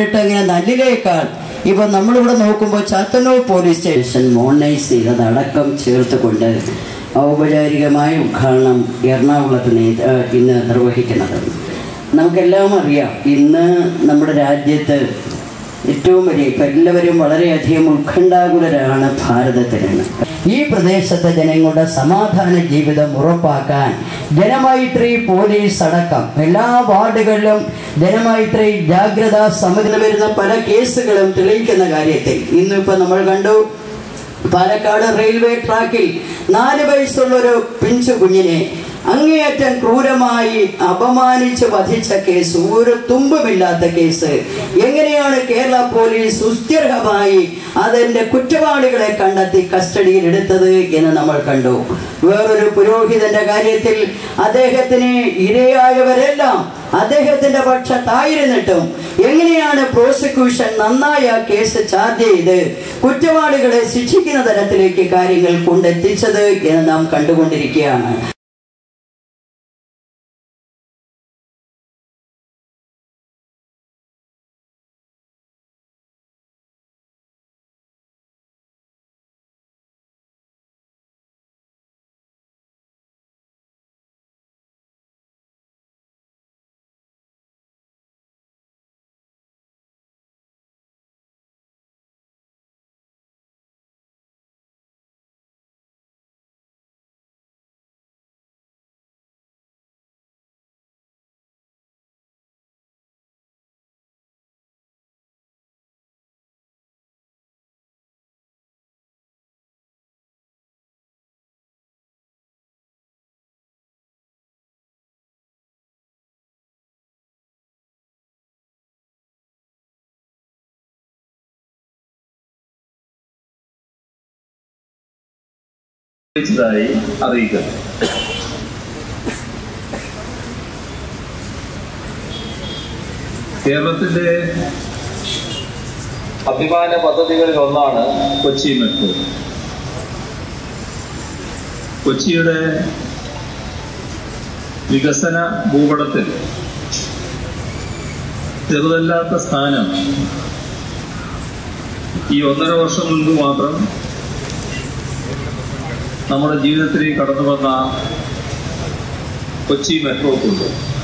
അങ്ങനെ നല്ലിലേക്കാൾ ഇപ്പൊ നമ്മളിവിടെ നോക്കുമ്പോൾ ചാത്തന്നൂർ പോലീസ് സ്റ്റേഷൻ മോണൈസ് ചെയ്തതടക്കം ചേർത്തുകൊണ്ട് ഔപചാരികമായ ഉദ്ഘാടനം എറണാകുളത്ത് നി- ഏഹ് ഇന്ന് നിർവഹിക്കുന്നത് നമുക്കെല്ലാം അറിയാം ഇന്ന് നമ്മുടെ രാജ്യത്ത് ഏറ്റവും വലിയ ഇപ്പം എല്ലാവരും വളരെയധികം ഉത്കണ്ഠാകുലരാണ് ഭാരതത്തിന് ഈ പ്രദേശത്തെ ജനങ്ങളുടെ സമാധാന ജീവിതം ഉറപ്പാക്കാൻ ജനമൈത്രി പോലീസ് അടക്കം എല്ലാ വാർഡുകളിലും ജനമൈത്രി ജാഗ്രതാ സമിതി വരുന്ന പല കേസുകളും തെളിയിക്കുന്ന കാര്യത്തിൽ ഇന്നിപ്പോൾ നമ്മൾ കണ്ടു പാലക്കാട് റെയിൽവേ ട്രാക്കിൽ നാല് വയസ്സുള്ള ഒരു പിഞ്ചു കുഞ്ഞിനെ അങ്ങേയറ്റം ക്രൂരമായി അപമാനിച്ച് വധിച്ച കേസ് ഒരു തുമ്പുമില്ലാത്ത കേസ് എങ്ങനെയാണ് കേരള പോലീസ് സുസ്ഥിരമായി അതിന്റെ കുറ്റവാളികളെ കണ്ടെത്തി കസ്റ്റഡിയിൽ എടുത്തത് എന്ന് നമ്മൾ കണ്ടു വേറൊരു പുരോഹിതന്റെ കാര്യത്തിൽ അദ്ദേഹത്തിന് ഇരയായവരെല്ലാം അദ്ദേഹത്തിന്റെ പക്ഷത്തായിരുന്നിട്ടും എങ്ങനെയാണ് പ്രോസിക്യൂഷൻ നന്നായി ആ കേസ് ചാർജ് ചെയ്ത് കുറ്റവാളികളെ ശിക്ഷിക്കുന്ന തരത്തിലേക്ക് കാര്യങ്ങൾ കൊണ്ടെത്തിച്ചത് എന്ന് നാം കണ്ടുകൊണ്ടിരിക്കുകയാണ് അറിയിച്ചതായി അറിയിക്കുന്നു കേരളത്തിന്റെ അഭിമാന പദ്ധതികളിൽ ഒന്നാണ് കൊച്ചി മെട്രോ കൊച്ചിയുടെ വികസന ഭൂപടത്തിൽ ചെറുതല്ലാത്ത സ്ഥാനം ഈ ഒന്നര വർഷം മുൻപ് മാത്രം നമ്മുടെ ജീവിതത്തിലേക്ക് കടന്നു വന്ന കൊച്ചി മെട്രോക്കുണ്ട്